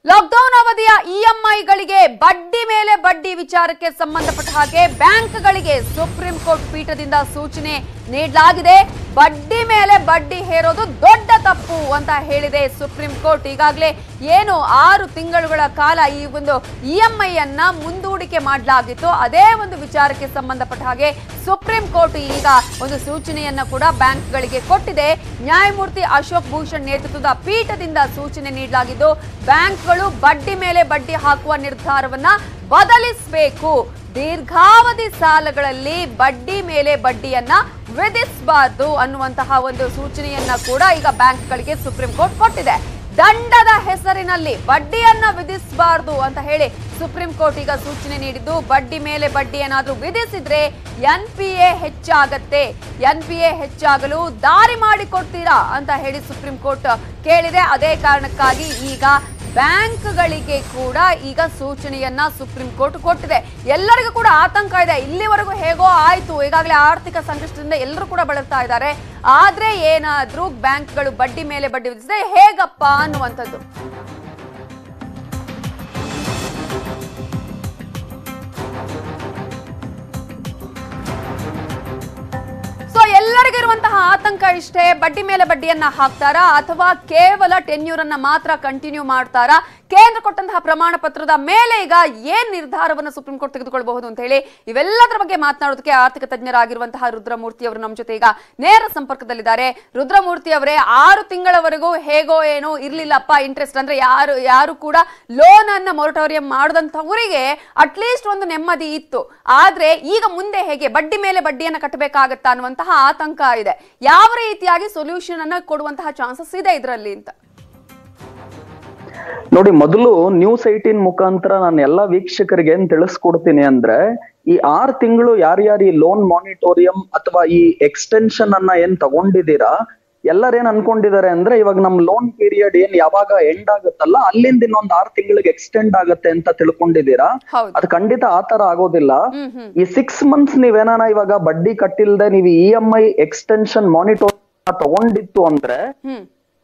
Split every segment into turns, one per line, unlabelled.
Lockdown ಅವಧಿಯ ಇಎಂಐಗಳಿಗೆ ಬಡ್ಡಿ ಮೇಲೆ ಬಡ್ಡಿ ವಿಚಾರಕ್ಕೆ ಸಂಬಂಧಪಟ್ಟ ಹಾಗೆ ಬ್ಯಾಂಕ್ಗಳಿಗೆ ಸುಪ್ರೀಂ ಕೋರ್ಟ್ ಪೀಠದಿಂದ ಸೂಚನೆ ನೀಡಲಾಗಿದೆ ಬಡ್ಡಿ ಮೇಲೆ ಬಡ್ಡಿ ಹೇರೋದು ದೊಡ್ಡ ತಪ್ಪು ಅಂತ ಹೇಳಿದೆ ಸುಪ್ರೀಂ ಕೋರ್ಟ್ ಈಗಾಗಲೇ ಏನು ಆರು ತಿಂಗಳುಗಳ ಕಾಲ ಈ ಒಂದು ಇಎಂಐ ಅನ್ನ ಮುಂದೂಡಿಕೆ ಮಾಡಲಾಗಿತ್ತು ಅದೇ ಒಂದು ವಿಚಾರಕ್ಕೆ ಸಂಬಂಧಪಟ್ಟ ಹಾಗೆ ಸುಪ್ರೀಂ ಕೋರ್ಟ್ ಈಗ ಒಂದು ಸೂಚನೆಯನ್ನ ಕೂಡ ಬ್ಯಾಂಕ್ಗಳಿಗೆ ಕೊಟ್ಟಿದೆ ನ್ಯಾಯಮೂರ್ತಿ ಅಶೋಕ್ ಭೂಷಣ್ ನೇತೃತ್ವದ ಪೀಠದಿಂದ ಸೂಚನೆ ನೀಡಲಾಗಿದ್ದು ಬ್ಯಾಂಕ್ಗಳು ಬಡ್ಡಿ ಮೇಲೆ ಬಡ್ಡಿ ಹಾಕುವ ನಿರ್ಧಾರವನ್ನ ಬದಲಿಸಬೇಕು ದೀರ್ಘಾವಧಿ ಸಾಲಗಳಲ್ಲಿ ಬಡ್ಡಿ ಮೇಲೆ ಬಡ್ಡಿಯನ್ನ ವಿಧಿಸಬಾರ್ದು ಅನ್ನುವಂತಹ ಒಂದು ಸೂಚನೆಯನ್ನ ಕೂಡ ಈಗ ಬ್ಯಾಂಕ್ಗಳಿಗೆ ಸುಪ್ರೀಂ ಕೋರ್ಟ್ ಕೊಟ್ಟಿದೆ ದಂಡದ ಹೆಸರಿನಲ್ಲಿ ಬಡ್ಡಿಯನ್ನ ವಿಧಿಸಬಾರ್ದು ಅಂತ ಹೇಳಿ ಸುಪ್ರೀಂ ಕೋರ್ಟ್ ಈಗ ಸೂಚನೆ ನೀಡಿದ್ದು ಬಡ್ಡಿ ಮೇಲೆ ಬಡ್ಡಿ ಏನಾದ್ರೂ ವಿಧಿಸಿದ್ರೆ ಎನ್ ಪಿ ಎ ಹೆಚ್ಚಾಗತ್ತೆ ಎನ್ ಪಿ ಎ ಹೆಚ್ಚಾಗಲು ದಾರಿ ಮಾಡಿಕೊಡ್ತೀರಾ ಅಂತ ಹೇಳಿ ಸುಪ್ರೀಂ ಕೋರ್ಟ್ ಕೇಳಿದೆ ಅದೇ ಕಾರಣಕ್ಕಾಗಿ ಈಗ ಬ್ಯಾಂಕ್ಗಳಿಗೆ ಕೂಡ ಈಗ ಸೂಚನೆಯನ್ನ ಸುಪ್ರೀಂ ಕೋರ್ಟ್ ಕೊಟ್ಟಿದೆ ಎಲ್ಲರಿಗೂ ಕೂಡ ಆತಂಕ ಇದೆ ಇಲ್ಲಿವರೆಗೂ ಹೇಗೋ ಆಯ್ತು ಈಗಾಗಲೇ ಆರ್ಥಿಕ ಸಂಕಷ್ಟದಿಂದ ಎಲ್ಲರೂ ಕೂಡ ಬಳಲ್ತಾ ಇದ್ದಾರೆ ಆದ್ರೆ ಏನಾದ್ರೂ ಬ್ಯಾಂಕ್ಗಳು ಬಡ್ಡಿ ಮೇಲೆ ಬಡ್ಡಿ ವಿಧಿಸಿದ್ರೆ ಹೇಗಪ್ಪ ಅನ್ನುವಂಥದ್ದು ಸೊ ಎಲ್ಲರಿಗಿರುವಂತಹ ಆತಂಕ ಇಷ್ಟೇ ಬಡ್ಡಿ ಮೇಲೆ ಬಡ್ಡಿಯನ್ನ ಹಾಕ್ತಾರಾ ಅಥವಾ ಕೇವಲ ಟೆನ್ಯೂರ್ ಅನ್ನ ಮಾತ್ರ ಕಂಟಿನ್ಯೂ ಮಾಡ್ತಾರಾ ಕೇಂದ್ರ ಕೊಟ್ಟಂತಹ ಪ್ರಮಾಣ ಪತ್ರದ ಮೇಲೆ ಈಗ ಏನ್ ನಿರ್ಧಾರವನ್ನು ಸುಪ್ರೀಂ ಕೋರ್ಟ್ ತೆಗೆದುಕೊಳ್ಳಬಹುದು ಅಂತ ಹೇಳಿ ಇವೆಲ್ಲದರ ಬಗ್ಗೆ ಮಾತನಾಡೋದಕ್ಕೆ ಆರ್ಥಿಕ ತಜ್ಞರಾಗಿರುವಂತಹ ರುದ್ರಮೂರ್ತಿ ಅವರು ನಮ್ಮ ಜೊತೆ ಈಗ ನೇರ ಸಂಪರ್ಕದಲ್ಲಿದ್ದಾರೆ ರುದ್ರಮೂರ್ತಿ ಅವರೇ ಆರು ತಿಂಗಳವರೆಗೂ ಹೇಗೋ ಏನೋ ಇರ್ಲಿಲ್ಲಪ್ಪ ಇಂಟ್ರೆಸ್ಟ್ ಅಂದ್ರೆ ಯಾರು ಯಾರು ಕೂಡ ಲೋನ್ ಅನ್ನ ಮೊರಟೋರಿಯಂ ಮಾಡದಂತವರಿಗೆ ಅಟ್ಲೀಸ್ಟ್ ಒಂದು ನೆಮ್ಮದಿ ಇತ್ತು ಆದ್ರೆ ಈಗ ಮುಂದೆ ಹೇಗೆ ಬಡ್ಡಿ ಮೇಲೆ ಬಡ್ಡಿಯನ್ನ ಕಟ್ಟಬೇಕಾಗತ್ತಾ ಅನ್ನುವಂತಹ ಆತಂಕ ಇದೆ ಯಾವ ರೀತಿಯಾಗಿ ಸೊಲ್ಯೂಷನ್ ಅನ್ನ ಕೊಡುವಂತಹ ಚಾನ್ಸಸ್ ಇದೆ ಇದರಲ್ಲಿ ಅಂತ
ನೋಡಿ ಮೊದಲು ನ್ಯೂಸ್ ಏಟೀನ್ ಮುಖಾಂತರ ನಾನು ಎಲ್ಲಾ ವೀಕ್ಷಕರಿಗೆ ಏನ್ ತಿಳಿಸ್ಕೊಡ್ತೀನಿ ಅಂದ್ರೆ ಈ ಆರ್ ತಿಂಗಳು ಯಾರ್ಯಾರು ಈ ಲೋನ್ ಮಾನಿಟೋರಿಯಂ ಅಥವಾ ಈ ಎಕ್ಸ್ಟೆನ್ಷನ್ ಅನ್ನ ಏನ್ ತಗೊಂಡಿದ್ದೀರಾ ಎಲ್ಲರೇನ್ ಅನ್ಕೊಂಡಿದ್ದಾರೆ ಅಂದ್ರೆ ಇವಾಗ ನಮ್ ಲೋನ್ ಪೀರಿಯಡ್ ಏನ್ ಯಾವಾಗ ಎಂಡ್ ಆಗುತ್ತಲ್ಲ ಅಲ್ಲಿಂದ ಇನ್ನೊಂದ್ ಆರ್ ತಿಂಗಳಿಗೆ ಎಕ್ಸ್ಟೆಂಡ್ ಆಗುತ್ತೆ ಅಂತ ತಿಳ್ಕೊಂಡಿದ್ದೀರಾ
ಹೌದು
ಅದ್ ಖಂಡಿತ ಆತರ ಆಗೋದಿಲ್ಲ
ಹ್ಮ್ ಹ್ಮ್
ಈ ಸಿಕ್ಸ್ ಮಂತ್ಸ್ ನೀವೇನಾನ ಇವಾಗ ಬಡ್ಡಿ ಕಟ್ಟಿಲ್ದೆ ನೀವು ಇ ಎಂ ಐ ಎಕ್ಸ್ಟೆನ್ಷನ್ ಮಾನಿಟೋರ್ ತಗೊಂಡಿತ್ತು ಅಂದ್ರೆ
ಹ್ಮ್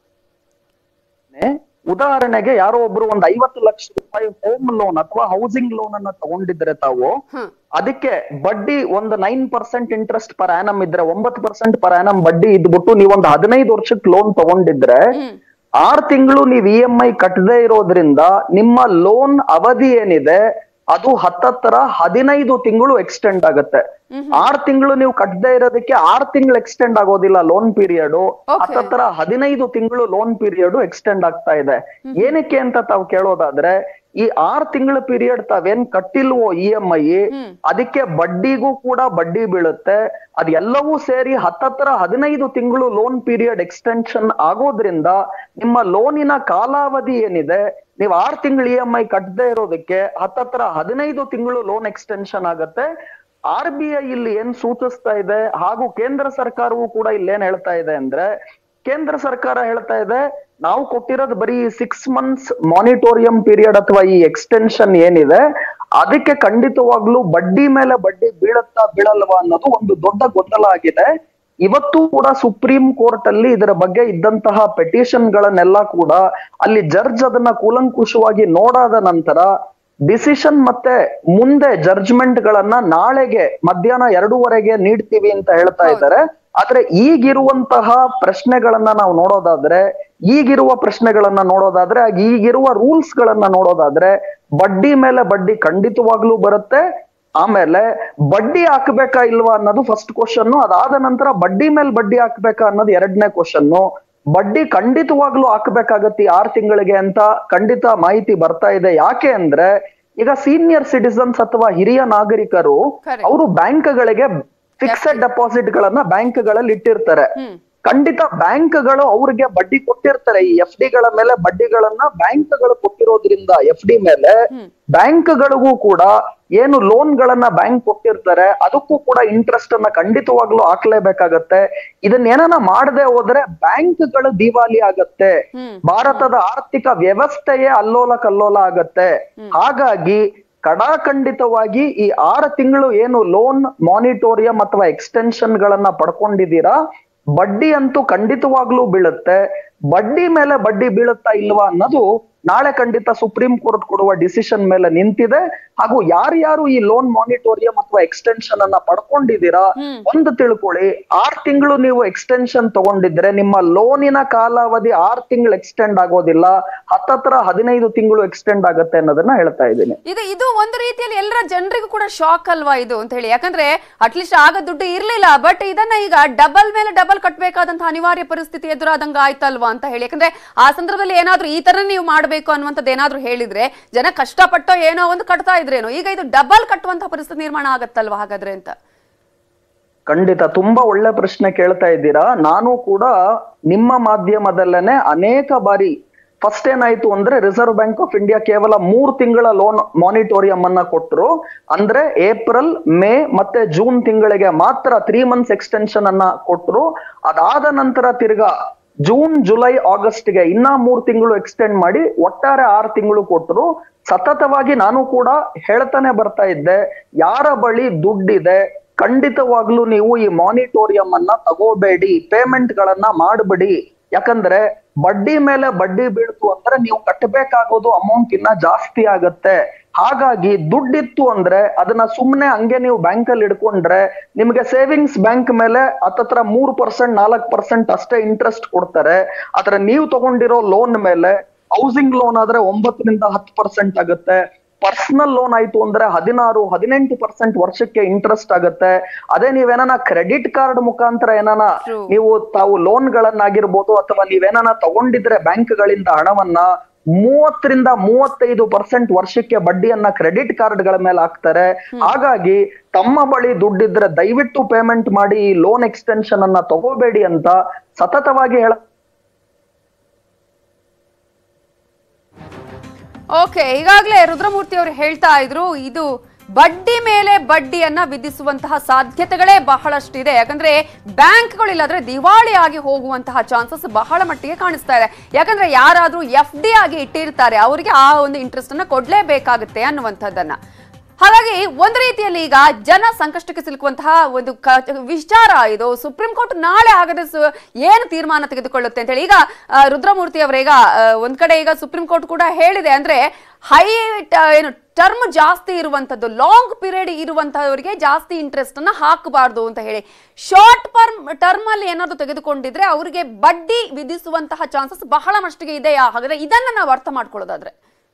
ನೆ, ಉದಾಹರಣೆಗೆ ಯಾರೋ ಒಬ್ರು ಒಂದ್ ಐವತ್ತು ಲಕ್ಷ ರೂಪಾಯಿ ಹೋಮ್ ಲೋನ್ ಅಥವಾ ಹೌಸಿಂಗ್ ಲೋನ್ ಅನ್ನ ತಗೊಂಡಿದ್ರೆ ತಾವು
ಹ್ಮ್
ಅದಕ್ಕೆ ಬಡ್ಡಿ ಒಂದು nine percent interest per annum ಇದ್ರೆ ಒಂಬತ್ತು ಪರ್ಸೆಂಟ್ ಪರ್ ಆನಮ್ ಬಡ್ಡಿ ಇದ್ಬಿಟ್ಟು ನೀವೊಂದು ಹದಿನೈದು ವರ್ಷಕ್ಕೆ ಲೋನ್ ತಗೊಂಡಿದ್ರೆ
ಹ್ಮ್
ಆರ್ ತಿಂಗಳು ನೀವ್ ಇ ಎಂ ಐ ಕಟ್ಟದೇ ಇರೋದ್ರಿಂದ ನಿಮ್ಮ ಲೋನ್ ಅವಧಿ ಏನಿದೆ ಅದು ಹತ್ತತ್ತರ ಹದಿನೈದು ತಿಂಗಳು ಎಕ್ಸ್ಟೆಂಡ್ ಆಗುತ್ತೆ ಆರ್ ತಿಂಗಳು ನೀವು ಕಟ್ಟದೇ ಇರೋದಕ್ಕೆ ಆರ್ ತಿಂಗಳು ಎಕ್ಸ್ಟೆಂಡ್ ಆಗೋದಿಲ್ಲ ಲೋನ್ ಪೀರಿಯಡ್
Okay.
ಹತ್ತತ್ತರ ಹದಿನೈದು ತಿಂಗಳು ಲೋನ್ ಪೀರಿಯಡ್ ಎಕ್ಸ್ಟೆಂಡ್ ಆಗ್ತಾ ಇದೆ ಏನಕ್ಕೆ ಅಂತ ತಾವು ಕೇಳೋದಾದ್ರೆ ಈ ಆರ್ ತಿಂಗಳ ಪೀರಿಯಡ್ ತಾವೇನ್ ಕಟ್ಟಿಲ್ವೋ ಇ ಎಂ ಐ
ಹ್ಮ್.
ಅದಕ್ಕೆ ಬಡ್ಡಿಗೂ ಕೂಡ ಬಡ್ಡಿ ಬೀಳುತ್ತೆ ಅದೆಲ್ಲವೂ ಸೇರಿ ಹತ್ತತ್ರ ಹದಿನೈದು ತಿಂಗಳು ಲೋನ್ ಪೀರಿಯಡ್ ಎಕ್ಸ್ಟೆನ್ಷನ್ ಆಗೋದ್ರಿಂದ ನಿಮ್ಮ ಲೋನಿನ ಕಾಲಾವಧಿ ಏನಿದೆ ನೀವು ಆರ್ ತಿಂಗಳು ಇ ಎಂ ಐ ಕಟ್ಟದೇ ಇರೋದಕ್ಕೆ ಹತ್ತತ್ರ ಹದಿನೈದು ತಿಂಗಳು ಲೋನ್ ಎಕ್ಸ್ಟೆನ್ಷನ್ ಆಗತ್ತೆ ಆರ್ ಬಿ ಐ ಇಲ್ಲಿ ಏನ್ ಸೂಚಿಸ್ತಾ ಇದೆ ಹಾಗೂ ಕೇಂದ್ರ ಸರ್ಕಾರವು ಕೂಡ ಇಲ್ಲಿ ಏನ್ ಹೇಳ್ತಾ ಇದೆ ಅಂದ್ರೆ ಕೇಂದ್ರ ಸರ್ಕಾರ ಹೇಳ್ತಾ ಇದೆ ನಾವು ಕೊಟ್ಟಿರೋದು ಬರೀ ಸಿಕ್ಸ್ ಮಂತ್ಸ್ ಮಾನಿಟೋರಿಯಂ ಪೀರಿಯಡ್ ಅಥವಾ ಈ ಎಕ್ಸ್ಟೆನ್ಷನ್ ಏನಿದೆ ಅದಕ್ಕೆ ಖಂಡಿತವಾಗ್ಲೂ ಬಡ್ಡಿ ಮೇಲೆ ಬಡ್ಡಿ ಬೀಳತ್ತಾ ಬೀಳಲ್ವಾ ಅನ್ನೋದು ಒಂದು ದೊಡ್ಡ ಗೊಂದಲ ಆಗಿದೆ ಇವತ್ತು ಕೂಡ ಸುಪ್ರೀಂ ಕೋರ್ಟ್ ಅಲ್ಲಿ ಇದರ ಬಗ್ಗೆ ಇದ್ದಂತಹ ಪೆಟಿಷನ್ ಗಳನ್ನೆಲ್ಲ ಕೂಡ ಅಲ್ಲಿ ಜಡ್ಜ್ ಅದನ್ನ ಕೂಲಂಕುಷವಾಗಿ ನೋಡಾದ ನಂತರ ಡಿಸಿಷನ್ ಮತ್ತೆ ಮುಂದೆ ಜಡ್ಜ್ಮೆಂಟ್ ಗಳನ್ನ ನಾಳೆಗೆ ಮಧ್ಯಾಹ್ನ ಎರಡೂವರೆಗೆ ನೀಡ್ತೀವಿ ಅಂತ ಹೇಳ್ತಾ ಇದ್ದಾರೆ ಆದ್ರೆ ಈಗಿರುವಂತಹ ಪ್ರಶ್ನೆಗಳನ್ನ ನಾವು ನೋಡೋದಾದ್ರೆ ಈಗಿರುವ ಪ್ರಶ್ನೆಗಳನ್ನ ನೋಡೋದಾದ್ರೆ ಆಗ ಈಗಿರುವ ರೂಲ್ಸ್ ಗಳನ್ನ ನೋಡೋದಾದ್ರೆ ಬಡ್ಡಿ ಮೇಲೆ ಬಡ್ಡಿ ಖಂಡಿತವಾಗ್ಲೂ ಬರುತ್ತೆ ಆಮೇಲೆ ಬಡ್ಡಿ ಹಾಕ್ಬೇಕಾ ಇಲ್ವಾ ಅನ್ನೋದು ಫಸ್ಟ್ ಕ್ವಶನ್ ಅದಾದ ನಂತರ ಬಡ್ಡಿ ಮೇಲೆ ಬಡ್ಡಿ ಹಾಕ್ಬೇಕಾ ಅನ್ನೋದು ಎರಡನೇ ಕ್ವಶನ್ ಬಡ್ಡಿ ಖಂಡಿತವಾಗ್ಲೂ ಹಾಕ್ಬೇಕಾಗತ್ತೆ ಈ ಆರ್ ತಿಂಗಳಿಗೆ ಅಂತ ಖಂಡಿತ ಮಾಹಿತಿ ಬರ್ತಾ ಇದೆ ಯಾಕೆ ಅಂದ್ರೆ ಈಗ ಸೀನಿಯರ್ ಸಿಟಿಸನ್ಸ್ ಅಥವಾ ಹಿರಿಯ ನಾಗರಿಕರು
Correct.
ಅವರು ಬ್ಯಾಂಕ್ಗಳಿಗೆ ಫಿಕ್ಸೆಡ್ ಡೆಪಾಸಿಟ್ ಗಳನ್ನ ಬ್ಯಾಂಕ್ಗಳಲ್ಲಿ ಇಟ್ಟಿರ್ತಾರೆ
ಹ್ಮ್
ಖಂಡಿತ ಬ್ಯಾಂಕ್ಗಳು ಅವ್ರಿಗೆ ಬಡ್ಡಿ ಕೊಟ್ಟಿರ್ತಾರೆ ಈ ಎಫ್ ಗಳ ಮೇಲೆ ಬಡ್ಡಿಗಳನ್ನ ಬ್ಯಾಂಕ್ಗಳು ಕೊಟ್ಟಿರೋದ್ರಿಂದ ಎಫ್ ಡಿ ಮೇಲೆ
ಹ್ಮ್.
ಬ್ಯಾಂಕ್ಗಳಿಗೂ ಕೂಡ ಏನು ಲೋನ್ ಗಳನ್ನ ಬ್ಯಾಂಕ್ ಕೊಟ್ಟಿರ್ತಾರೆ ಅದಕ್ಕೂ ಕೂಡ ಇಂಟ್ರೆಸ್ಟ್ ಅನ್ನ ಖಂಡಿತವಾಗ್ಲೂ ಹಾಕ್ಲೇಬೇಕಾಗತ್ತೆ ಇದನ್ನ ಏನನ ಮಾಡದೆ ಹೋದ್ರೆ ಬ್ಯಾಂಕ್ಗಳು ದಿವಾಲಿ ಆಗತ್ತೆ
ಹ್ಮ್
ಭಾರತದ ಆರ್ಥಿಕ ವ್ಯವಸ್ಥೆಯೇ ಅಲ್ಲೋಲ ಕಲ್ಲೋಲ ಆಗತ್ತೆ ಹಾಗಾಗಿ ಕಡಾಖಂಡಿತವಾಗಿ ಈ ಆರು ತಿಂಗಳು ಏನು ಲೋನ್ ಮಾನಿಟೋರಿಯಂ ಅಥವಾ ಎಕ್ಸ್ಟೆನ್ಷನ್ ಗಳನ್ನ ಪಡ್ಕೊಂಡಿದ್ದೀರಾ ಬಡ್ಡಿ ಅಂತೂ ಖಂಡಿತವಾಗ್ಲೂ ಬೀಳುತ್ತೆ ಬಡ್ಡಿ ಮೇಲೆ ಬಡ್ಡಿ ಬೀಳುತ್ತಾ ಇಲ್ವಾ ಅನ್ನೋದು ನಾಳೆ ಖಂಡಿತ ಸುಪ್ರೀಂ ಕೋರ್ಟ್ ಕೊಡುವ ಡಿಸಿಷನ್ ಮೇಲೆ ನಿಂತಿದೆ ಹಾಗೂ ಯಾರ್ಯಾರು ಈ ಲೋನ್ ಮಾನಿಟೋರಿಯಂ ಅಥವಾ ಎಕ್ಸ್ಟೆನ್ಷನ್ ಅನ್ನ ಪಡ್ಕೊಂಡಿದ್ದೀರಾ
ಹ್ಮ್.
ಒಂದು ತಿಳ್ಕೊಳ್ಳಿ ಆರ್ ತಿಂಗಳು ನೀವು ಎಕ್ಸ್ಟೆನ್ಷನ್ ತಗೊಂಡಿದ್ರೆ ನಿಮ್ಮ ಲೋನಿನ ಕಾಲಾವಧಿ ಆರ್ ತಿಂಗಳು ಎಕ್ಸ್ಟೆಂಡ್ ಆಗೋದಿಲ್ಲ ಹತ್ತತ್ರ ಹದಿನೈದು ತಿಂಗಳು ಎಕ್ಸ್ಟೆಂಡ್ ಆಗುತ್ತೆ ಅನ್ನೋದನ್ನ ಹೇಳ್ತಾ ಇದ್ದೀನಿ
ಇದು ಇದು ಒಂದು ರೀತಿಯಲ್ಲಿ ಎಲ್ಲರ ಜನರಿಗೂ ಕೂಡ ಶಾಕ್ ಅಲ್ವಾ ಇದು ಅಂತ ಹೇಳಿ ಯಾಕಂದ್ರೆ ಅಟ್ಲೀಸ್ಟ್ ಆಗ ದುಡ್ಡು ಇರ್ಲಿಲ್ಲ ಬಟ್ ಇದನ್ನ ಈಗ ಡಬಲ್ ಮೇಲೆ ಡಬಲ್ ಕಟ್ಟಬೇಕಾದಂತಹ ಅನಿವಾರ್ಯ ಪರಿಸ್ಥಿತಿ ಎದುರಾದಂಗ ಆಯ್ತಲ್ವಾ ಅಂತ ಹೇಳಿ ಯಾಕಂದ್ರೆ ಆ ಸಂದರ್ಭದಲ್ಲಿ ಏನಾದ್ರೂ ಈ ತರ ನೀವು ಮಾಡಬೇಕು ಅನ್ನುವಂಥದ್ದು ಏನಾದ್ರೂ ಹೇಳಿದ್ರೆ ಜನ ಕಷ್ಟಪಟ್ಟೋ ಏನೋ ಒಂದು ಕಟ್ತಾ ಇದ್ರೇನೋ ಈಗ ಇದು ಡಬಲ್ ಕಟ್ಟುವಂತಹ ಪರಿಸ್ಥಿತಿ ನಿರ್ಮಾಣ ಆಗತ್ತಲ್ವಾ ಹಾಗಾದ್ರೆ ಅಂತ
ಖಂಡಿತ ತುಂಬಾ ಒಳ್ಳೆ ಪ್ರಶ್ನೆ ಕೇಳ್ತಾ ಇದ್ದೀರಾ ನಾನು ಕೂಡ ನಿಮ್ಮ ಮಾಧ್ಯಮದಲ್ಲೇನೆ ಅನೇಕ ಬಾರಿ ಫಸ್ಟ್ ಏನಾಯ್ತು ಅಂದ್ರೆ ರಿಸರ್ವ್ ಬ್ಯಾಂಕ್ ಆಫ್ ಇಂಡಿಯಾ ಕೇವಲ ಮೂರ್ ತಿಂಗಳ ಲೋನ್ ಮಾನಿಟೋರಿಯಂ ಅನ್ನ ಕೊಟ್ಟರು ಅಂದ್ರೆ ಏಪ್ರಿಲ್ ಮೇ ಮತ್ತೆ ಜೂನ್ ತಿಂಗಳಿಗೆ ಮಾತ್ರ ತ್ರೀ ಮಂತ್ಸ್ ಎಕ್ಸ್ಟೆನ್ಷನ್ ಅನ್ನ ಕೊಟ್ಟರು ಅದಾದ ನಂತರ ತಿರ್ಗಾ ಜೂನ್ ಜುಲೈ ಆಗಸ್ಟ್ ಗೆ ಇನ್ನ ಮೂರ್ ತಿಂಗಳು ಎಕ್ಸ್ಟೆಂಡ್ ಮಾಡಿ ಒಟ್ಟಾರೆ ಆರು ತಿಂಗಳು ಕೊಟ್ಟರು ಸತತವಾಗಿ ನಾನು ಕೂಡ ಹೇಳ್ತಾನೆ ಬರ್ತಾ ಇದ್ದೆ ಯಾರ ಬಳಿ ದುಡ್ಡಿದೆ ಖಂಡಿತವಾಗ್ಲೂ ನೀವು ಈ ಮಾನಿಟೋರಿಯಂ ಅನ್ನ ತಗೋಬೇಡಿ ಪೇಮೆಂಟ್ ಗಳನ್ನ ಮಾಡಬೇಡಿ ಯಾಕಂದ್ರೆ ಬಡ್ಡಿ ಮೇಲೆ ಬಡ್ಡಿ ಬೀಳ್ತು ಅಂದ್ರೆ ನೀವು ಕಟ್ಟಬೇಕಾಗೋದು ಅಮೌಂಟ್ ಇನ್ನ ಜಾಸ್ತಿ ಆಗತ್ತೆ ಹಾಗಾಗಿ ದುಡ್ಡಿತ್ತು ಅಂದ್ರೆ ಅದನ್ನ ಸುಮ್ನೆ ಹಂಗೆ ನೀವು ಬ್ಯಾಂಕ್ ಅಲ್ಲಿ ಇಡ್ಕೊಂಡ್ರೆ ನಿಮ್ಗೆ ಸೇವಿಂಗ್ಸ್ ಬ್ಯಾಂಕ್ ಮೇಲೆ ಹತ್ತತ್ರ ಮೂರ್ ಪರ್ಸೆಂಟ್ ನಾಲ್ಕ್ ಪರ್ಸೆಂಟ್ ಅಷ್ಟೇ ಇಂಟ್ರೆಸ್ಟ್ ಕೊಡ್ತಾರೆ ಆದ್ರೆ ನೀವು ತಗೊಂಡಿರೋ ಲೋನ್ ಮೇಲೆ ಹೌಸಿಂಗ್ ಲೋನ್ ಆದ್ರೆ ಒಂಬತ್ತರಿಂದ ಹತ್ತು ಪರ್ಸೆಂಟ್ ಆಗುತ್ತೆ ಪರ್ಸನಲ್ ಲೋನ್ ಆಯ್ತು ಅಂದ್ರೆ ಹದಿನಾರು ಹದಿನೆಂಟು ಪರ್ಸೆಂಟ್ ವರ್ಷಕ್ಕೆ ಇಂಟ್ರೆಸ್ಟ್ ಆಗುತ್ತೆ ಅದೇ ನೀವೇನಾನ ಕ್ರೆಡಿಟ್ ಕಾರ್ಡ್ ಮುಖಾಂತರ ಏನಾನ
True.
ನೀವು ತಾವು ಲೋನ್ ಗಳನ್ನಾಗಿರ್ಬೋದು ಅಥವಾ ನೀವೇನಾನ ತಗೊಂಡಿದ್ರೆ ಬ್ಯಾಂಕ್ ಗಳಿಂದ ಹಣವನ್ನ ಮೂವತ್ತರಿಂದ ಮೂವತ್ತೈದು ಪರ್ಸೆಂಟ್ ವರ್ಷಕ್ಕೆ ಬಡ್ಡಿಯನ್ನ ಕ್ರೆಡಿಟ್ ಕಾರ್ಡ್ ಗಳ ಮೇಲೆ ಹಾಕ್ತಾರೆ ಹಾಗಾಗಿ ತಮ್ಮ ಬಳಿ ದುಡ್ಡಿದ್ರೆ ದಯವಿಟ್ಟು ಪೇಮೆಂಟ್ ಮಾಡಿ ಈ ಲೋನ್ ಎಕ್ಸ್ಟೆನ್ಷನ್ ಅನ್ನ ತಗೋಬೇಡಿ ಅಂತ ಸತತವಾಗಿ ಹೇಳ
ಓಕೆ ಈಗಾಗಲೇ ರುದ್ರಮೂರ್ತಿ ಅವರು ಹೇಳ್ತಾ ಇದ್ರು ಇದು ಬಡ್ಡಿ ಮೇಲೆ ಬಡ್ಡಿಯನ್ನ ವಿಧಿಸುವಂತಹ ಸಾಧ್ಯತೆಗಳೇ ಬಹಳಷ್ಟಿದೆ ಯಾಕಂದ್ರೆ ಬ್ಯಾಂಕ್ಗಳು ಇಲ್ಲಾದ್ರೆ ದಿವಾಳಿ ಆಗಿ ಹೋಗುವಂತಹ ಚಾನ್ಸಸ್ ಬಹಳ ಮಟ್ಟಿಗೆ ಕಾಣಿಸ್ತಾ ಇದೆ ಯಾಕಂದ್ರೆ ಯಾರಾದ್ರೂ ಎಫ್ ಡಿ ಆಗಿ ಇಟ್ಟಿರ್ತಾರೆ ಅವರಿಗೆ ಆ ಒಂದು ಇಂಟ್ರೆಸ್ಟ್ ಅನ್ನ ಕೊಡ್ಲೇಬೇಕಾಗುತ್ತೆ ಅನ್ನುವಂಥದ್ದನ್ನ ಹಾಗಾಗಿ ಒಂದು ರೀತಿಯಲ್ಲಿ ಈಗ ಜನ ಸಂಕಷ್ಟಕ್ಕೆ ಸಿಲುಕುವಂತಹ ಒಂದು ಕ- ವಿಚಾರ ಇದು ಸುಪ್ರೀಂ ಕೋರ್ಟ್ ನಾಳೆ ಹಾಗಾದ್ರೆ ಸು- ಏನು ತೀರ್ಮಾನ ತೆಗೆದುಕೊಳ್ಳುತ್ತೆ ಅಂತ ಹೇಳಿ ಈಗ ಆ, ರುದ್ರಮೂರ್ತಿ ಅವರೀಗ ಒಂದ್ ಕಡೆ ಈಗ ಸುಪ್ರೀಂ ಕೋರ್ಟ್ ಕೂಡ ಹೇಳಿದೆ ಅಂದ್ರೆ ಹೈ ಏನು ಟರ್ಮ್ ಜಾಸ್ತಿ ಇರುವಂತದ್ದು ಲಾಂಗ್ ಪೀರಿಯಡ್ ಇರುವಂತಹವರಿಗೆ ಜಾಸ್ತಿ ಇಂಟ್ರೆಸ್ಟ್ ಅನ್ನ ಹಾಕಬಾರ್ದು ಅಂತ ಹೇಳಿ ಶಾರ್ಟ್ ಪರ್ಮ್ ಟರ್ಮ್ ಅಲ್ಲಿ ಏನಾದ್ರು ತೆಗೆದುಕೊಂಡಿದ್ರೆ ಅವರಿಗೆ ಬಡ್ಡಿ ವಿಧಿಸುವಂತಹ ಚಾನ್ಸಸ್ ಬಹಳ ಮಟ್ಟಿಗೆ ಇದೆಯಾ ಹಾಗಾದ್ರೆ ಇದನ್ನ ನಾವು ಅರ್ಥ ಮಾಡ್ಕೊಳ್ಳೋದಾದ್ರೆ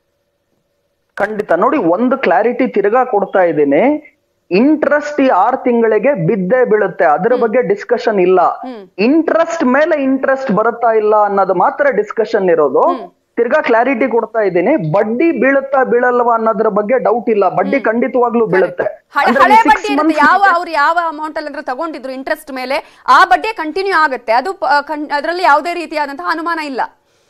ಖಂಡಿತ ನೋಡಿ ಒಂದು ಕ್ಲಾರಿಟಿ ತಿರ್ಗಾ ಕೊಡ್ತಾ ಇದ್ದೀನಿ ಇಂಟ್ರೆಸ್ಟ್ ಈ ಆರ್ ತಿಂಗಳಿಗೆ ಬಿದ್ದೇ ಬೀಳುತ್ತೆ ಅದ್ರ ಬಗ್ಗೆ ಡಿಸ್ಕಷನ್ ಇಲ್ಲ ಇಂಟ್ರೆಸ್ಟ್ ಮೇಲೆ ಇಂಟ್ರೆಸ್ಟ್ ಬರುತ್ತಾ ಇಲ್ಲ ಅನ್ನೋದು ಮಾತ್ರ ಡಿಸ್ಕಷನ್ ಇರೋದು ತಿರ್ಗಾ ಕ್ಲಾರಿಟಿ ಕೊಡ್ತಾ ಇದ್ದೀನಿ ಬಡ್ಡಿ ಬೀಳುತ್ತಾ ಬೀಳಲ್ವಾ ಅನ್ನೋದ್ರ ಬಗ್ಗೆ ಡೌಟ್ ಇಲ್ಲ ಬಡ್ಡಿ ಖಂಡಿತವಾಗ್ಲೂ ಬೀಳುತ್ತೆ
ಹಳೆ
ಅಂದ್ರೆ
ಹಳೆ
ಈ six
ಬಡ್ಡಿ ಇರುತ್ತೆ
months
ಯಾವ ಅವ್ರು ಯಾವ ಅಮೌಂಟ್ ಅಲ್ಲಿ ಅಂದ್ರೆ ತಗೊಂಡಿದ್ರು ಇಂಟ್ರೆಸ್ಟ್ ಮೇಲೆ ಆ ಬಡ್ಡಿ ಕಂಟಿನ್ಯೂ ಆಗುತ್ತೆ ಅದು ಅದರಲ್ಲಿ ಯಾವುದೇ ರೀತಿಯಾದಂತಹ ಅನುಮಾನ ಇಲ್ಲ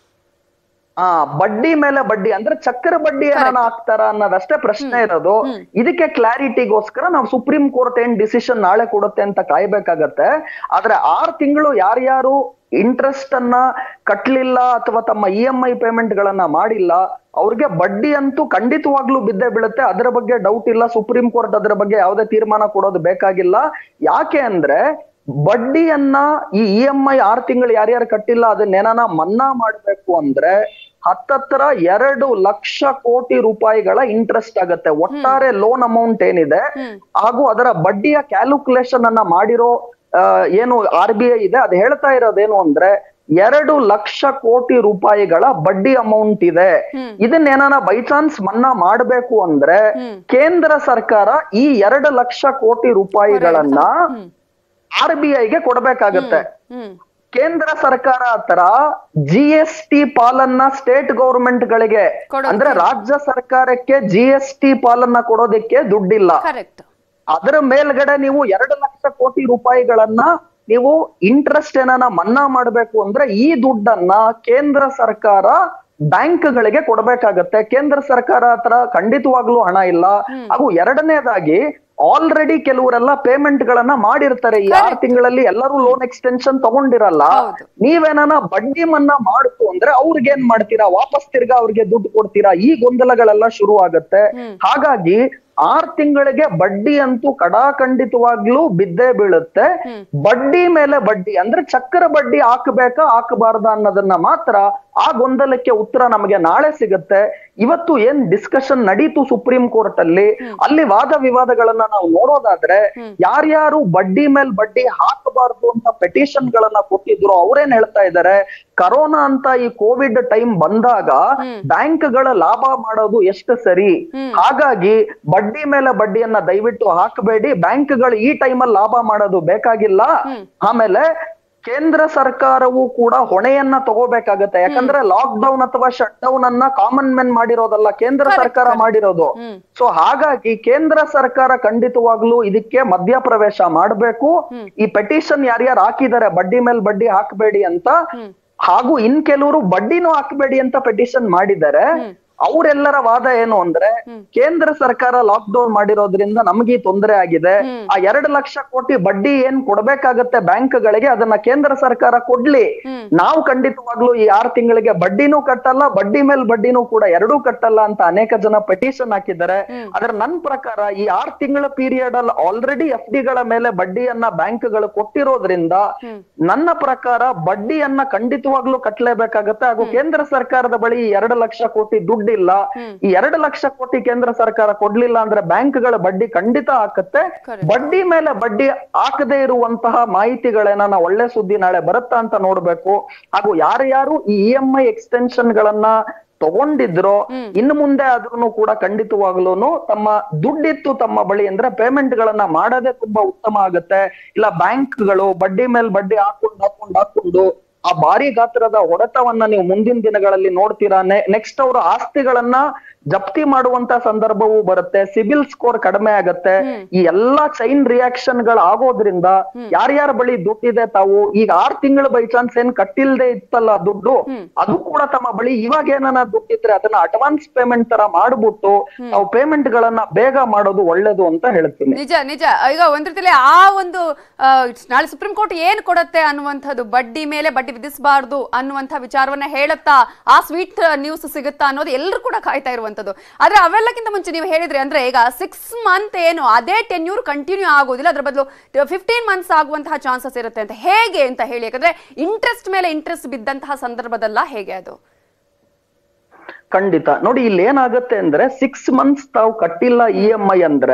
ಆ ಬಡ್ಡಿ ಮೇಲೆ ಬಡ್ಡಿ ಅಂದ್ರೆ ಚಕ್ರ ಬಡ್ಡಿ ಏನಾನ ಹಾಕ್ತಾರ ಅನ್ನೋದಷ್ಟೇ ಪ್ರಶ್ನೆ ಇರೋದು ಇದಕ್ಕೆ ಕ್ಲಾರಿಟಿಗೋಸ್ಕರ ನಾವು ಸುಪ್ರೀಂ ಕೋರ್ಟ್ ಏನ್ ಡಿಸಿಷನ್ ನಾಳೆ ಕೊಡುತ್ತೆ ಅಂತ ಕಾಯ್ಬೇಕಾಗತ್ತೆ ಆದ್ರೆ ಆರ್ ತಿಂಗಳು ಯಾರ್ಯಾರು ಇಂಟ್ರೆಸ್ಟ್ ಅನ್ನ ಕಟ್ಲಿಲ್ಲ ಅಥವಾ ತಮ್ಮ ಇ ಎಂ ಐ ಪೇಮೆಂಟ್ ಗಳನ್ನ ಮಾಡಿಲ್ಲ ಅವ್ರಿಗೆ ಬಡ್ಡಿ ಅಂತೂ ಖಂಡಿತವಾಗ್ಲೂ ಬಿದ್ದೇ ಬೀಳುತ್ತೆ ಅದರ ಬಗ್ಗೆ ಡೌಟ್ ಇಲ್ಲ ಸುಪ್ರೀಂ ಕೋರ್ಟ್ ಅದರ ಬಗ್ಗೆ ಯಾವುದೇ ತೀರ್ಮಾನ ಕೊಡೋದು ಬೇಕಾಗಿಲ್ಲ ಯಾಕೆ ಅಂದ್ರೆ ಬಡ್ಡಿಯನ್ನ ಈ ಇ ಎಂ ಐ ಆರ್ ತಿಂಗಳು ಯಾರ್ಯಾರು ಕಟ್ಟಿಲ್ಲ ಅದನ್ನೇನಾನ ಮನ್ನಾ ಮಾಡ್ಬೇಕು ಅಂದ್ರೆ ಹತ್ತತ್ರ ಎರಡು ಲಕ್ಷ ಕೋಟಿ ರೂಪಾಯಿಗಳ ಇಂಟ್ರೆಸ್ಟ್ ಆಗತ್ತೆ ಒಟ್ಟಾರೆ ಲೋನ್ ಅಮೌಂಟ್ ಏನಿದೆ ಹಾಗೂ ಅದರ ಬಡ್ಡಿಯ ಕ್ಯಾಲ್ಕುಲೇಷನ್ ಅನ್ನ ಮಾಡಿರೋ ಆ, ಏನು ಆರ್ ಬಿ ಐ ಇದೆ ಅದು ಹೇಳ್ತಾ ಇರೋದೇನು ಅಂದ್ರೆ ಎರಡು ಲಕ್ಷ ಕೋಟಿ ರೂಪಾಯಿಗಳ ಬಡ್ಡಿ ಅಮೌಂಟ್ ಇದೆ ಇದನ್ನೇನಾನ ಬೈ ಚಾನ್ಸ್ ಮನ್ನಾ ಮಾಡ್ಬೇಕು ಅಂದ್ರೆ ಕೇಂದ್ರ ಸರ್ಕಾರ ಈ ಎರಡು ಲಕ್ಷ ಕೋಟಿ ರೂಪಾಯಿಗಳನ್ನ ಆರ್ ಬಿ ಐಗೆ ಕೊಡ್ಬೇಕಾಗತ್ತೆ
ಹ್ಮ್
ಕೇಂದ್ರ ಸರ್ಕಾರ ಹತ್ರ ಜಿ ಎಸ್ ಟಿ ಪಾಲನ್ನ ಸ್ಟೇಟ್ ಗೌರ್ಮೆಂಟ್ ಗಳಿಗೆ
ಕೊಡೋಕೆ.
ಅಂದ್ರೆ ರಾಜ್ಯ ಸರ್ಕಾರಕ್ಕೆ ಜಿ ಎಸ್ ಟಿ ಪಾಲನ್ನ ಕೊಡೋದಕ್ಕೆ ದುಡ್ಡಿಲ್ಲ
ಕರೆಕ್ಟ್
ಅದರ ಮೇಲ್ಗಡೆ ನೀವು ಎರಡು ಲಕ್ಷ ಕೋಟಿ ರೂಪಾಯಿಗಳನ್ನ ನೀವು ಇಂಟ್ರೆಸ್ಟ್ ಏನಾನ ಮನ್ನಾ ಮಾಡ್ಬೇಕು ಅಂದ್ರೆ ಈ ದುಡ್ಡನ್ನ ಕೇಂದ್ರ ಸರ್ಕಾರ ಬ್ಯಾಂಕ್ಗಳಿಗೆ ಕೊಡ್ಬೇಕಾಗತ್ತೆ ಕೇಂದ್ರ ಸರ್ಕಾರ ಹತ್ರ ಖಂಡಿತವಾಗ್ಲೂ ಹಣ ಇಲ್ಲ ಹಾಗೂ ಎರಡನೇದಾಗಿ ಆಲ್ರೆಡಿ ಕೆಲವರೆಲ್ಲ ಪೇಮೆಂಟ್ ಗಳನ್ನ ಮಾಡಿರ್ತಾರೆ ಈ ಆರು ತಿಂಗಳಲ್ಲಿ ಎಲ್ಲರೂ ಲೋನ್ ಎಕ್ಸ್ಟೆನ್ಷನ್ ತಗೊಂಡಿರಲ್ಲ
ಹೌದು.
ನೀವೇನಾನ ಬಡ್ಡಿ ಮನ್ನಾ ಮಾಡ್ತು ಅಂದ್ರೆ ಅವ್ರಿಗೆ ಏನ್ ಮಾಡ್ತೀರಾ ವಾಪಸ್ ತಿರ್ಗಾ ಅವ್ರಿಗೆ ದುಡ್ಡು ಕೊಡ್ತೀರಾ ಈ ಗೊಂದಲಗಳೆಲ್ಲ ಶುರು ಆಗತ್ತೆ ಹಾಗಾಗಿ ಆರ್ ತಿಂಗಳಿಗೆ ಬಡ್ಡಿ ಅಂತೂ ಕಡಾಖಂಡಿತವಾಗ್ಲೂ ಬಿದ್ದೇ ಬೀಳುತ್ತೆ ಬಡ್ಡಿ ಮೇಲೆ ಬಡ್ಡಿ ಅಂದ್ರೆ ಚಕ್ರ ಬಡ್ಡಿ ಹಾಕಬೇಕಾ ಹಾಕಬಾರ್ದ ಅನ್ನೋದನ್ನ ಮಾತ್ರ ಆ ಗೊಂದಲಕ್ಕೆ ಉತ್ತರ ನಮಗೆ ನಾಳೆ ಸಿಗುತ್ತೆ ಇವತ್ತು ಏನ್ ಡಿಸ್ಕಷನ್ ನಡೀತು ಸುಪ್ರೀಂ ಕೋರ್ಟ್ ಅಲ್ಲಿ ಅಲ್ಲಿ ವಾದ ವಿವಾದಗಳನ್ನ ನಾವು ನೋಡೋದಾದ್ರೆ ಯಾರ್ಯಾರು ಬಡ್ಡಿ ಮೇಲ್ ಬಡ್ಡಿ ಹಾಕಬಾರ್ದು ಅಂತ ಪೆಟಿಷನ್ ಗಳನ್ನ ಕೊಟ್ಟಿದ್ರು ಅವ್ರೇನ್ ಹೇಳ್ತಾ ಇದ್ದಾರೆ ಕರೋನಾ ಅಂತ ಈ ಕೋವಿಡ್ ಟೈಮ್ ಬಂದಾಗ ಬ್ಯಾಂಕ್ ಗಳ ಲಾಭ ಮಾಡೋದು ಎಷ್ಟು ಸರಿ ಹಾಗಾಗಿ ಬಡ್ಡಿ ಮೇಲೆ ಬಡ್ಡಿಯನ್ನ ದಯವಿಟ್ಟು ಹಾಕಬೇಡಿ ಬ್ಯಾಂಕ್ ಗಳು ಈ ಟೈಮಲ್ಲಿ ಲಾಭ ಮಾಡೋದು ಬೇಕಾಗಿಲ್ಲ ಆಮೇಲೆ ಕೇಂದ್ರ ಸರ್ಕಾರವು ಕೂಡ ಹೊಣೆಯನ್ನ ತಗೋಬೇಕಾಗತ್ತೆ ಯಾಕಂದ್ರೆ ಲಾಕ್ ಡೌನ್ ಅಥವಾ ಶಟ್ ಡೌನ್ ಅನ್ನ ಕಾಮನ್ ಮೆನ್ ಮಾಡಿರೋದಲ್ಲ ಕೇಂದ್ರ ಸರ್ಕಾರ ಮಾಡಿರೋದು ಸೊ ಹಾಗಾಗಿ ಕೇಂದ್ರ ಸರ್ಕಾರ ಖಂಡಿತವಾಗ್ಲೂ ಇದಕ್ಕೆ ಮಧ್ಯಪ್ರವೇಶ ಮಾಡ್ಬೇಕು ಈ ಪೆಟಿಷನ್ ಯಾರ್ಯಾರು ಹಾಕಿದ್ದಾರೆ ಬಡ್ಡಿ ಮೇಲೆ ಬಡ್ಡಿ ಹಾಕಬೇಡಿ ಅಂತ ಹಾಗೂ ಇನ್ ಕೆಲವರು ಬಡ್ಡಿನೂ ಹಾಕಬೇಡಿ ಅಂತ ಪೆಟಿಷನ್ ಮಾಡಿದ್ದಾರೆ ಅವರೆಲ್ಲರ ವಾದ ಏನು ಅಂದ್ರೆ ಕೇಂದ್ರ ಸರ್ಕಾರ ಲಾಕ್ ಡೌನ್ ಮಾಡಿರೋದ್ರಿಂದ ನಮಗೆ ತೊಂದರೆ ಆಗಿದೆ ಆ ಎರಡು ಲಕ್ಷ ಕೋಟಿ ಬಡ್ಡಿ ಏನ್ ಕೊಡ್ಬೇಕಾಗತ್ತೆ ಬ್ಯಾಂಕ್ ಗಳಿಗೆ ಅದನ್ನ ಕೇಂದ್ರ ಸರ್ಕಾರ ಕೊಡ್ಲಿ ನಾವು ಖಂಡಿತವಾಗ್ಲೂ ಈ ಆರು ತಿಂಗಳಿಗೆ ಬಡ್ಡಿನೂ ಕಟ್ಟಲ್ಲ ಬಡ್ಡಿ ಮೇಲ್ ಬಡ್ಡಿನೂ ಕೂಡ ಎರಡೂ ಕಟ್ಟಲ್ಲ ಅಂತ ಅನೇಕ ಜನ ಪೆಟಿಷನ್ ಹಾಕಿದ್ದಾರೆ ಆದ್ರೆ ನನ್ ಪ್ರಕಾರ ಈ ಆರ್ ತಿಂಗಳ ಪೀರಿಯಡ್ ಅಲ್ಲಿ ಆಲ್ರೆಡಿ ಎಫ್ ಗಳ ಮೇಲೆ ಬಡ್ಡಿಯನ್ನ ಬ್ಯಾಂಕ್ ಗಳು ಕೊಟ್ಟಿರೋದ್ರಿಂದ ನನ್ನ ಪ್ರಕಾರ ಬಡ್ಡಿಯನ್ನ ಖಂಡಿತವಾಗ್ಲೂ ಕಟ್ಟಲೇಬೇಕಾಗತ್ತೆ ಹಾಗೂ ಕೇಂದ್ರ ಸರ್ಕಾರದ ಬಳಿ ಈ ಎರಡು ಲಕ್ಷ ಕೋಟಿ ದುಡ್ಡಿಲ್ಲ ಈ ಎರಡು ಲಕ್ಷ ಕೋಟಿ ಕೇಂದ್ರ ಸರ್ಕಾರ ಕೊಡ್ಲಿಲ್ಲ ಅಂದ್ರೆ ಬ್ಯಾಂಕ್ ಗಳ ಬಡ್ಡಿ ಖಂಡಿತ ಹಾಕತ್ತೆ
Correct.
ಬಡ್ಡಿ ಮೇಲೆ ಬಡ್ಡಿ ಹಾಕದೇ ಇರುವಂತಹ ಮಾಹಿತಿಗಳೇನ ಒಳ್ಳೆ ಸುದ್ದಿ ನಾಳೆ ಬರುತ್ತಾ ಅಂತ ನೋಡ್ಬೇಕು ಹಾಗೂ ಯಾರ್ಯಾರು ಈ ಇ ಎಂ ಐ ಎಕ್ಸ್ಟೆನ್ಷನ್ ಗಳನ್ನ ತಗೊಂಡಿದ್ರೋ ಇನ್ನು ಮುಂದೆ ಆದ್ರೂ ಕೂಡ ಖಂಡಿತವಾಗ್ಲೂನು ತಮ್ಮ ದುಡ್ಡಿತ್ತು ತಮ್ಮ ಬಳಿ ಅಂದ್ರೆ ಪೇಮೆಂಟ್ ಗಳನ್ನ ಮಾಡೋದೇ ತುಂಬಾ ಉತ್ತಮ ಆಗುತ್ತೆ ಇಲ್ಲ ಬ್ಯಾಂಕ್ ಗಳು ಬಡ್ಡಿ ಮೇಲೆ ಬಡ್ಡಿ ಹಾಕೊಂಡು ಹಾಕೊಂಡು ಹಾಕೊಂಡು ಆ ಭಾರಿ ಗಾತ್ರದ ಹೊಡೆತವನ್ನ ನೀವು ಮುಂದಿನ ದಿನಗಳಲ್ಲಿ ನೋಡ್ತೀರಾ ನೆಕ್ಸ್ಟ್ ಅವರು ಆಸ್ತಿಗಳನ್ನ ಜಪ್ತಿ ಮಾಡುವಂತ ಸಂದರ್ಭವೂ ಬರುತ್ತೆ ಸಿಬಿಲ್ ಸ್ಕೋರ್ ಕಡಿಮೆ ಆಗತ್ತೆ ಈ ಎಲ್ಲಾ ಚೈನ್ ರಿಯಾಕ್ಷನ್ ಗಳು ಆಗೋದ್ರಿಂದ ಯಾರ್ಯಾರ ಬಳಿ ದುಡ್ಡಿದೆ ತಾವು ಈಗ ಆರ್ ತಿಂಗಳು ಬೈ ಚಾನ್ಸ್ ಏನ್ ಕಟ್ಟಿಲ್ದೆ ಇತ್ತಲ್ಲ ದುಡ್ಡು ಅದು ಕೂಡ ತಮ್ಮ ಬಳಿ ಇವಾಗ ಏನಾನ ದುಡ್ಡಿದ್ರೆ ಅದನ್ನ ಅಡ್ವಾನ್ಸ್ ಪೇಮೆಂಟ್ ತರ ಮಾಡ್ಬಿಟ್ಟು ತಾವು ಪೇಮೆಂಟ್ ಗಳನ್ನ ಬೇಗ ಮಾಡೋದು ಒಳ್ಳೇದು ಅಂತ ಹೇಳ್ತೀನಿ
ನಿಜ ನಿಜ ಈಗ ಒಂದ್ ರೀತಿಯಲ್ಲಿ ಆ ಒಂದು ಆ, ನಾಳೆ ಸುಪ್ರೀಂ ಕೋರ್ಟ್ ಏನ್ ಕೊಡುತ್ತೆ ಅನ್ನುವಂಥದ್ದು ಬಡ್ಡಿ ಮೇಲೆ ಬಡ್ಡಿ ವಿಧಿಸಬಾರ್ದು ಅನ್ನುವಂಥ ವಿಚಾರವನ್ನ ಹೇಳುತ್ತಾ ಆ ಸ್ವೀಟ್ ನ್ಯೂಸ್ ಸಿಗುತ್ತಾ ಅನ್ನೋದು ಎಲ್ಲರೂ ಕೂಡ ಕಾಯ್ತಾ ಇರುವಂತದ್ದು ಆದ್ರೆ ಅವೆಲ್ಲಕ್ಕಿಂತ ಮುಂಚೆ ನೀವು ಹೇಳಿದ್ರಿ ಅಂದ್ರೆ ಈಗ ಸಿಕ್ಸ್ ಮಂತ್ ಏನು ಅದೇ ಟೆನ್ಯೂರ್ ಕಂಟಿನ್ಯೂ ಆಗೋದಿಲ್ಲ ಅದ್ರ ಬದಲು ಫಿಫ್ಟೀನ್ ಮಂತ್ಸ್ ಆಗುವಂತಹ ಚಾನ್ಸಸ್ ಇರುತ್ತೆ ಅಂತ ಹೇಗೆ ಅಂತ ಹೇಳಿ ಯಾಕಂದ್ರೆ ಇಂಟ್ರೆಸ್ಟ್ ಮೇಲೆ ಇಂಟ್ರೆಸ್ಟ್ ಬಿದ್ದಂತಹ ಸಂದರ್ಭದಲ್ಲ ಹೇಗೆ ಅದು
ಖಂಡಿತ ನೋಡಿ ಇಲ್ಲಿ ಏನಾಗುತ್ತೆ ಅಂದ್ರೆ ಸಿಕ್ಸ್ ಮಂತ್ಸ್ ತಾವು ಕಟ್ಟಿಲ್ಲ ಇ ಎಂ ಐ ಅಂದ್ರೆ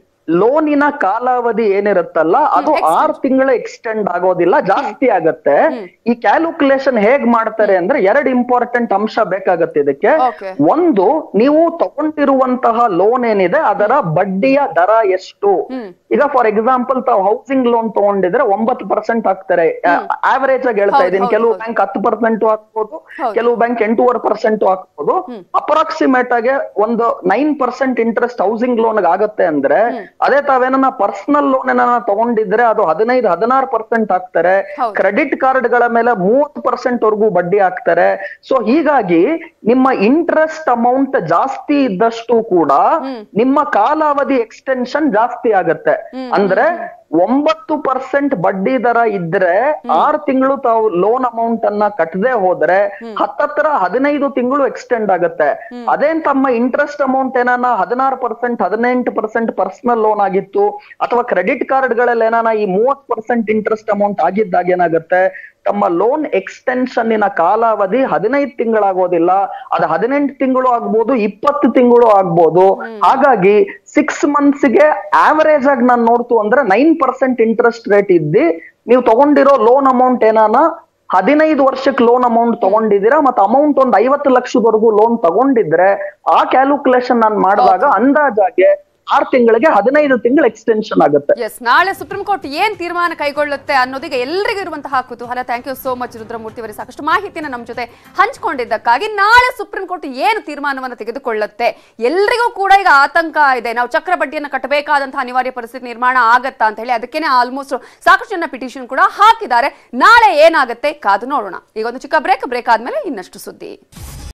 ಲೋನಿನ ಕಾಲಾವಧಿ ಏನಿರುತ್ತಲ್ಲ ಅದು ಆರ್ ತಿಂಗಳ ಎಕ್ಸ್ಟೆಂಡ್ ಆಗೋದಿಲ್ಲ ಜಾಸ್ತಿ ಆಗತ್ತೆ ಈ ಕ್ಯಾಲ್ಕುಲೇಷನ್ ಹೇಗ್ ಮಾಡ್ತಾರೆ ಅಂದ್ರೆ ಎರಡ್ ಇಂಪಾರ್ಟೆಂಟ್ ಅಂಶ ಬೇಕಾಗತ್ತೆ ಇದಕ್ಕೆ
Okay.
ಒಂದು ನೀವು ತಗೊಂಡಿರುವಂತಹ ಲೋನ್ ಏನಿದೆ ಅದರ ಬಡ್ಡಿಯ ದರ ಎಷ್ಟು ಈಗ ಫಾರ್ ಎಕ್ಸಾಂಪಲ್ ತಾವು ಹೌಸಿಂಗ್ ಲೋನ್ ತಗೊಂಡಿದ್ರೆ ಒಂಬತ್ತು ಪರ್ಸೆಂಟ್ ಹಾಕ್ತಾರೆ ಆವರೇಜ್ ಆಗಿ ಹೇಳ್ತಾ
ಹೌದು,
ಇದ್ದೀನಿ
ಹೌದು,
ಕೆಲವು
ಹೌದು.
ಬ್ಯಾಂಕ್ ಹತ್ತು ಪರ್ಸೆಂಟ್ ಹಾಕ್ಬೋದು
ಹೌದು.
ಕೆಲವು ಬ್ಯಾಂಕ್ ಎಂಟೂವರೆ ಪರ್ಸೆಂಟ್ ಹಾಕ್ಬೋದು ಅಪ್ರಾಕ್ಸಿಮೇಟ್ ಆಗಿ ಒಂದು nine percent interest housing loan ಆಗತ್ತೆ ಅಂದ್ರೆ ಅದೇ ತಾವೇನ ಪರ್ಸನಲ್ ಲೋನ್ ಏನಾರ ತಗೊಂಡಿದ್ರೆ ಅದು ಹದಿನೈದು ಹದಿನಾರು ಪರ್ಸೆಂಟ್ ಹಾಕ್ತಾರೆ
ಹೌದು.
ಕ್ರೆಡಿಟ್ ಕಾರ್ಡ್ ಗಳ ಮೇಲೆ ಮೂವತ್ತು ಪರ್ಸೆಂಟ್ ವರೆಗೂ ಬಡ್ಡಿ ಹಾಕ್ತಾರೆ ಸೊ ಹೀಗಾಗಿ ನಿಮ್ಮ ಇಂಟ್ರೆಸ್ಟ್ ಅಮೌಂಟ್ ಜಾಸ್ತಿ ಇದ್ದಷ್ಟು ಕೂಡ ನಿಮ್ಮ ಕಾಲಾವಧಿ ಎಕ್ಸ್ಟೆನ್ಷನ್ ಜಾಸ್ತಿ ಆಗತ್ತೆ ಅಂದ್ರೆ ಒಂಬತ್ತು ಪರ್ಸೆಂಟ್ ಬಡ್ಡಿ ದರ ಇದ್ರೆ ಆರು ತಿಂಗಳು ತಾವು ಲೋನ್ ಅಮೌಂಟ್ ಅನ್ನ ಕಟ್ಟದೆ ಹೋದ್ರೆ ಹತ್ತತ್ರ ಹದಿನೈದು ತಿಂಗಳು ಎಕ್ಸ್ಟೆಂಡ್ ಆಗತ್ತೆ ಅದೇನ್ ತಮ್ಮ ಇಂಟ್ರೆಸ್ಟ್ ಅಮೌಂಟ್ ಏನಾನ ಹದಿನಾರು ಪರ್ಸೆಂಟ್ ಹದಿನೆಂಟು ಪರ್ಸೆಂಟ್ ಪರ್ಸನಲ್ ಲೋನ್ ಆಗಿತ್ತು ಅಥವಾ ಕ್ರೆಡಿಟ್ ಕಾರ್ಡ್ ಗಳಲ್ಲಿ ಏನಾನ ಈ ಮೂವತ್ ಪರ್ಸೆಂಟ್ ಇಂಟ್ರೆಸ್ಟ್ ಅಮೌಂಟ್ ಆಗಿದ್ದಾಗ ಏನಾಗುತ್ತೆ ತಮ್ಮ ಲೋನ್ ಎಕ್ಸ್ಟೆನ್ಷನ್ನಿನ ಕಾಲಾವಧಿ ಹದಿನೈದು ತಿಂಗಳಾಗೋದಿಲ್ಲ ಅದು ಹದಿನೆಂಟು ತಿಂಗಳು ಆಗ್ಬೋದು ಇಪ್ಪತ್ತು ತಿಂಗಳು ಆಗ್ಬೋದು ಹಾಗಾಗಿ ಸಿಕ್ಸ್ ಮಂತ್ಸ್ ಗೆ ಆವರೇಜ್ ಆಗಿ ನಾನು ನೋಡ್ತು ಅಂದ್ರೆ ನೈನ್ ಪರ್ಸೆಂಟ್ ಇಂಟ್ರೆಸ್ಟ್ ರೇಟ್ ಇದ್ದಿ ನೀವು ತಗೊಂಡಿರೋ ಲೋನ್ ಅಮೌಂಟ್ ಏನಾನ ಹದಿನೈದು ವರ್ಷಕ್ಕೆ ಲೋನ್ ಅಮೌಂಟ್ ತಗೊಂಡಿದ್ದೀರಾ ಮತ್ತೆ ಅಮೌಂಟ್ ಒಂದು ಐವತ್ತು ಲಕ್ಷದವರೆಗೂ ಲೋನ್ ತಗೊಂಡಿದ್ರೆ ಆ ಕ್ಯಾಲ್ಕುಲೇಷನ್ ನಾನು ಮಾಡಿದಾಗ ಅಂದಾಜಾಗೆ ಆರು ತಿಂಗಳಿಗೆ ಹದಿನೈದು ತಿಂಗಳು ಎಕ್ಸ್ಟೆನ್ಷನ್ ಆಗುತ್ತೆ
ಎಸ್ ನಾಳೆ ಸುಪ್ರೀಂ ಕೋರ್ಟ್ ಏನ್ ತೀರ್ಮಾನ ಕೈಗೊಳ್ಳುತ್ತೆ ಅನ್ನೋದೀಗ ಎಲ್ರಿಗೂ ಇರುವಂತಹ ಕುತೂಹಲ thank you so much Rudramurthy ಅವರಿಗೆ ಸಾಕಷ್ಟು ಮಾಹಿತಿನ ನಮ್ಮ ಜೊತೆ ಹಂಚಿಕೊಂಡಿದ್ದಕ್ಕಾಗಿ ನಾಳೆ ಸುಪ್ರೀಂ ಕೋರ್ಟ್ ಏನು ತೀರ್ಮಾನವನ್ನು ತೆಗೆದುಕೊಳ್ಳುತ್ತೆ ಎಲ್ರಿಗೂ ಕೂಡ ಈಗ ಆತಂಕ ಇದೆ ನಾವು ಚಕ್ರ ಬಡ್ಡಿಯನ್ನು ಕಟ್ಟಬೇಕಾದಂತಹ ಅನಿವಾರ್ಯ ಪರಿಸ್ಥಿತಿ ನಿರ್ಮಾಣ ಆಗತ್ತಾ ಅಂತ ಹೇಳಿ ಅದಕ್ಕೇನೆ ಆಲ್ಮೋಸ್ಟ್ ಸಾಕಷ್ಟು ಜನ ಪಿಟಿಷನ್ ಕೂಡ ಹಾಕಿದ್ದಾರೆ ನಾಳೆ ಏನಾಗುತ್ತೆ ಕಾದು ನೋಡೋಣ ಈಗ ಒಂದು ಚಿಕ್ಕ ಬ್ರೇಕ್ ಬ್ರೇಕ್ ಆದ್ಮೇಲೆ ಇನ್ನಷ್ಟು ಸುದ್ದಿ